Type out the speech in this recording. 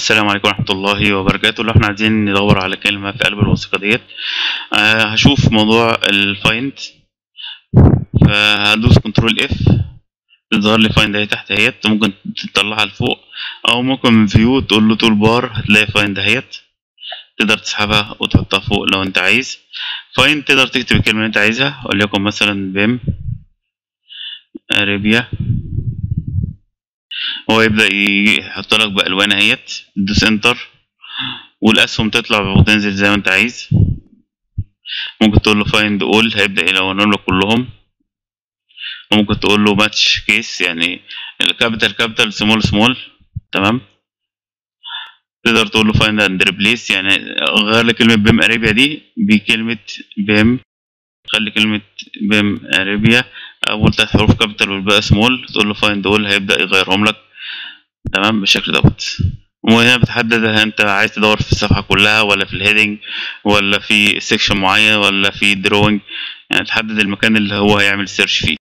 السلام عليكم ورحمة الله وبركاته لو احنا عايزين ندور على كلمة في قلب الوثيقة ديت آه هشوف موضوع الفايند فهدوس كنترول اف تظهر لي فايند اهي تحت اهيت ممكن تطلعها لفوق او ممكن من فيو تقول له تول بار هتلاقي فايند اهيت تقدر تسحبها وتحطها فوق لو انت عايز فايند تقدر تكتب الكلمة اللي انت عايزها وليكن مثلا بيم اريبيا هو يبدأ يحط لك بألوان اهيت تدوس انتر والأسهم تطلع وتنزل زي ما انت عايز ممكن تقول له فايند اول هيبدأ يلونهم لك كلهم وممكن تقول له ماتش كيس يعني الكابيتال كابيتال سمول سمول تمام تقدر تقول له فايند اند ريبليس يعني غير لي كلمة بيم اريبيا دي بكلمة بيم خلي كلمة بيم اريبيا اول تلات حروف كابيتال والباقي سمول تقول له فايند اول هيبدأ يغيرهم لك تمام بالشكل دوت وهنا بتحدد انت عايز تدور في الصفحة كلها ولا في الهيدنج ولا في سيكشن معين ولا في دروينج يعني تحدد المكان اللي هو هيعمل سيرش فيه